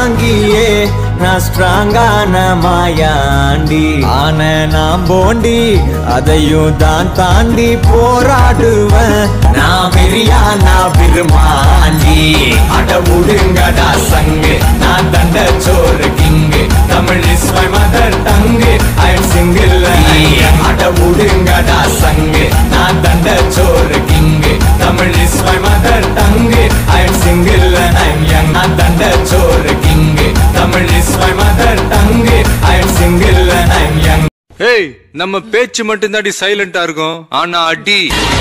வாங்கியே நான் ஸ்ட்ராங்கான மாயாண்டி ஆன நான் போண்டி அதையும் தான் தாண்டி போராடுவேன் நான் வெறியா நான் விரும்பாண்டி அட விடுங்கடா சங்கு நான் தண்ட சோறு king Tamil is my mother tongue I am single அட விடுங்கடா சங்கு நான் தண்ட சோறு king Tamil is my mother tongue I am single I am young நான் தண்ட சோறு king Tamil is my mother tongue I am single I am young ஏய் நம்ம பேச்சு மட்டும் தாண்டி சைலண்டா இருக்கும் ஆனா அடி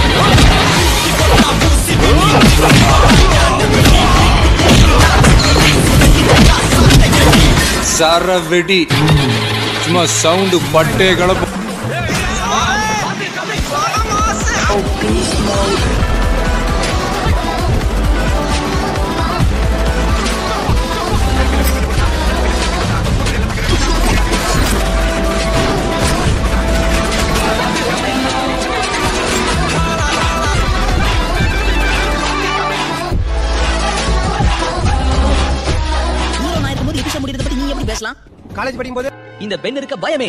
சரவெடி சும்மா சவுண்டு பட்டே கலப்பு தூரமா இருக்கும்போது எபிசோட் முடியறத பத்தி நீ எப்படி பேசலாம் காலேஜ் படிக்கும்போது இந்த பெண் இருக்க பயமே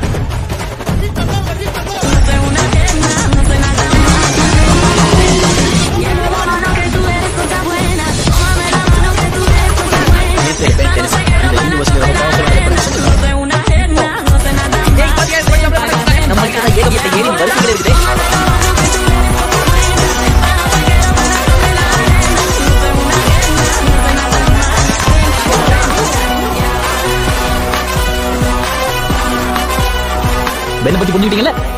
நம்ம கிட்ட ஏகப்பட்ட ஏரி வரிசைகள் இருக்குது பெண்ணை பத்தி புரிஞ்சுக்கிட்டீங்களா